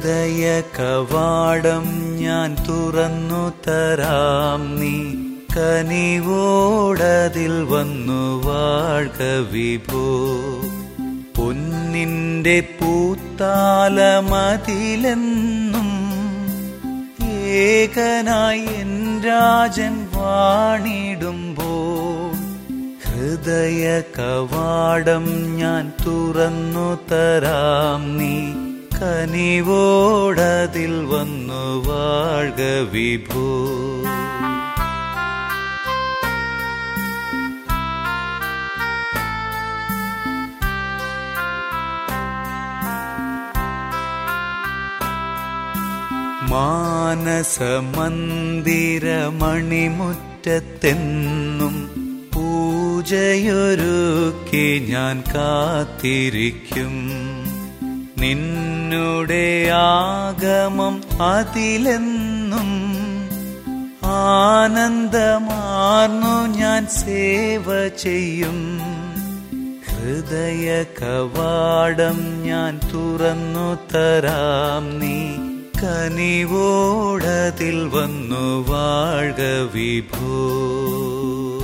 ഹൃദയ കവാടം ഞാൻ തുറന്നു തരാം നീ കനിവോടതിൽ വന്നു വാഴ്ക വിഭോ പൊന്നിന്റെ പൂത്താലമതിലെന്നും ഏകനായി എൻ രാജൻ വാണിടുമ്പോൾ ഹൃദയ കവാടം ഞാൻ തുറന്നു തരാം നീ കനിവോടതിൽ വന്നു വാഴ്ക വിഭോ മാനസമന്ദിരമണിമുറ്റത്തെന്നും പൂജയൊരുക്കി ഞാൻ കാത്തിരിക്കും നിന്നുടെ ആഗമം അതിലെന്നും ആനന്ദമാർന്നു ഞാൻ സേവ ചെയ്യും ഹൃദയ കവാടം ഞാൻ തുറന്നു തരാം നീ കനിവോടതിൽ വന്നു വാഴ്ക വിഭോ